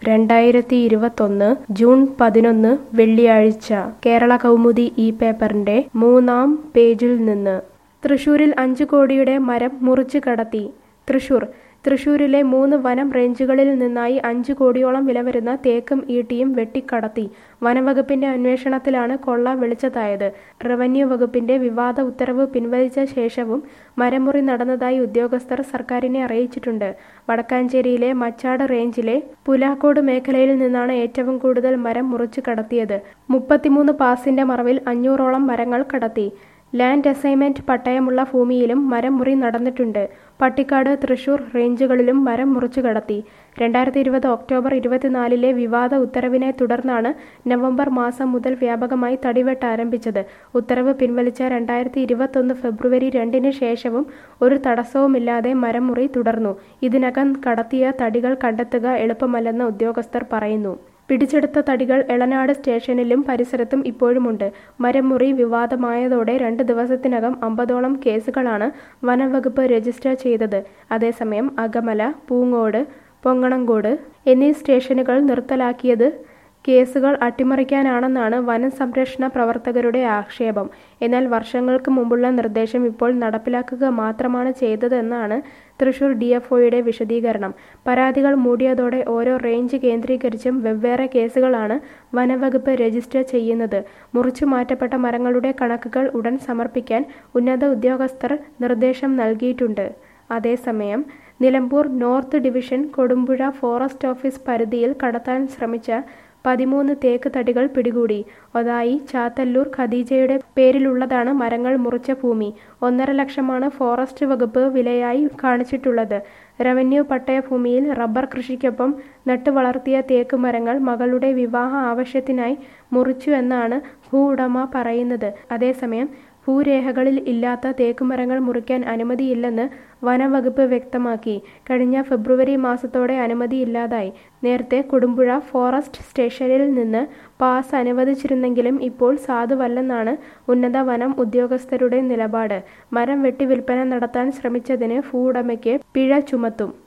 രണ്ടായിരത്തി ഇരുപത്തൊന്ന് ജൂൺ പതിനൊന്ന് വെള്ളിയാഴ്ച കേരള കൗമുദി ഈ പേപ്പറിന്റെ മൂന്നാം പേജിൽ നിന്ന് തൃശൂരിൽ അഞ്ച് കോടിയുടെ മരം മുറിച്ചു കടത്തി തൃശൂർ തൃശൂരിലെ മൂന്ന് വനം റേഞ്ചുകളിൽ നിന്നായി അഞ്ച് കോടിയോളം വില വരുന്ന തേക്കും ഈട്ടിയും വെട്ടിക്കടത്തി വനംവകുപ്പിന്റെ അന്വേഷണത്തിലാണ് കൊള്ള വെളിച്ചത്തായത് റവന്യൂ വകുപ്പിന്റെ വിവാദ ഉത്തരവ് പിൻവലിച്ച ശേഷവും മരമുറി നടന്നതായി ഉദ്യോഗസ്ഥർ സർക്കാരിനെ അറിയിച്ചിട്ടുണ്ട് വടക്കാഞ്ചേരിയിലെ മച്ചാട് റേഞ്ചിലെ പുലാക്കോട് മേഖലയിൽ നിന്നാണ് ഏറ്റവും കൂടുതൽ മരം മുറിച്ചു കടത്തിയത് മുപ്പത്തിമൂന്ന് പാസിന്റെ മറവിൽ അഞ്ഞൂറോളം മരങ്ങൾ കടത്തി ലാൻഡ് അസൈൻമെന്റ് പട്ടയമുള്ള ഭൂമിയിലും മരം മുറി നടന്നിട്ടുണ്ട് പട്ടിക്കാട് തൃശൂർ റേഞ്ചുകളിലും മരം മുറിച്ചു കടത്തി രണ്ടായിരത്തി ഇരുപത് ഒക്ടോബർ ഇരുപത്തിനാലിലെ വിവാദ ഉത്തരവിനെ തുടർന്നാണ് നവംബർ മാസം മുതൽ വ്യാപകമായി തടിവെട്ട് ആരംഭിച്ചത് ഉത്തരവ് പിൻവലിച്ച രണ്ടായിരത്തി ഇരുപത്തൊന്ന് ഫെബ്രുവരി രണ്ടിന് ശേഷവും ഒരു തടസ്സവുമില്ലാതെ മരം മുറി തുടർന്നു ഇതിനകം കടത്തിയ തടികൾ കണ്ടെത്തുക എളുപ്പമല്ലെന്ന് ഉദ്യോഗസ്ഥർ പറയുന്നു പിടിച്ചെടുത്ത തടികൾ എളനാട് സ്റ്റേഷനിലും പരിസരത്തും ഇപ്പോഴുമുണ്ട് മരമുറി വിവാദമായതോടെ രണ്ട് ദിവസത്തിനകം അമ്പതോളം കേസുകളാണ് വനംവകുപ്പ് രജിസ്റ്റർ ചെയ്തത് അതേസമയം അകമല പൂങ്ങോട് പൊങ്ങണങ്കോട് എന്നീ സ്റ്റേഷനുകൾ നിർത്തലാക്കിയത് കേസുകൾ അട്ടിമറിക്കാനാണെന്നാണ് വനം സംരക്ഷണ പ്രവർത്തകരുടെ ആക്ഷേപം എന്നാൽ വർഷങ്ങൾക്ക് മുമ്പുള്ള നിർദ്ദേശം ഇപ്പോൾ നടപ്പിലാക്കുക മാത്രമാണ് ചെയ്തതെന്നാണ് തൃശൂർ ഡിഎഫ്ഒയുടെ വിശദീകരണം പരാതികൾ മൂടിയതോടെ ഓരോ റേഞ്ച് കേന്ദ്രീകരിച്ചും വെവ്വേറെ കേസുകളാണ് വനവകുപ്പ് രജിസ്റ്റർ ചെയ്യുന്നത് മുറിച്ചു മാറ്റപ്പെട്ട മരങ്ങളുടെ കണക്കുകൾ ഉടൻ സമർപ്പിക്കാൻ ഉന്നത ഉദ്യോഗസ്ഥർ നിർദ്ദേശം നൽകിയിട്ടുണ്ട് അതേസമയം Nilambur north division Kodumpuzha forest office പരിധിയിൽ കടത്താൻ ശ്രമിച്ച പതിമൂന്ന് തേക്ക് തടികൾ പിടികൂടി ഒതായി ചാത്തല്ലൂർ ഖദീജയുടെ പേരിലുള്ളതാണ് മരങ്ങൾ മുറിച്ച ഭൂമി ഒന്നര ലക്ഷമാണ് ഫോറസ്റ്റ് വകുപ്പ് വിലയായി കാണിച്ചിട്ടുള്ളത് റവന്യൂ പട്ടയ ഭൂമിയിൽ റബ്ബർ കൃഷിക്കൊപ്പം നട്ടുവളർത്തിയ തേക്ക് മരങ്ങൾ മകളുടെ വിവാഹ ആവശ്യത്തിനായി മുറിച്ചു എന്നാണ് ഭൂ ഉടമ പറയുന്നത് അതേസമയം ഭൂരേഖകളിൽ ഇല്ലാത്ത തേക്കുമരങ്ങൾ മുറിക്കാൻ അനുമതിയില്ലെന്ന് വനംവകുപ്പ് വ്യക്തമാക്കി കഴിഞ്ഞ ഫെബ്രുവരി മാസത്തോടെ അനുമതിയില്ലാതായി നേരത്തെ കൊടുമ്പുഴ ഫോറസ്റ്റ് സ്റ്റേഷനിൽ നിന്ന് പാസ് അനുവദിച്ചിരുന്നെങ്കിലും ഇപ്പോൾ സാധുവല്ലെന്നാണ് ഉന്നത വനം ഉദ്യോഗസ്ഥരുടെ നിലപാട് മരം വെട്ടി വിൽപ്പന നടത്താൻ ശ്രമിച്ചതിന് ഭൂവുടമയ്ക്ക് പിഴ ചുമത്തും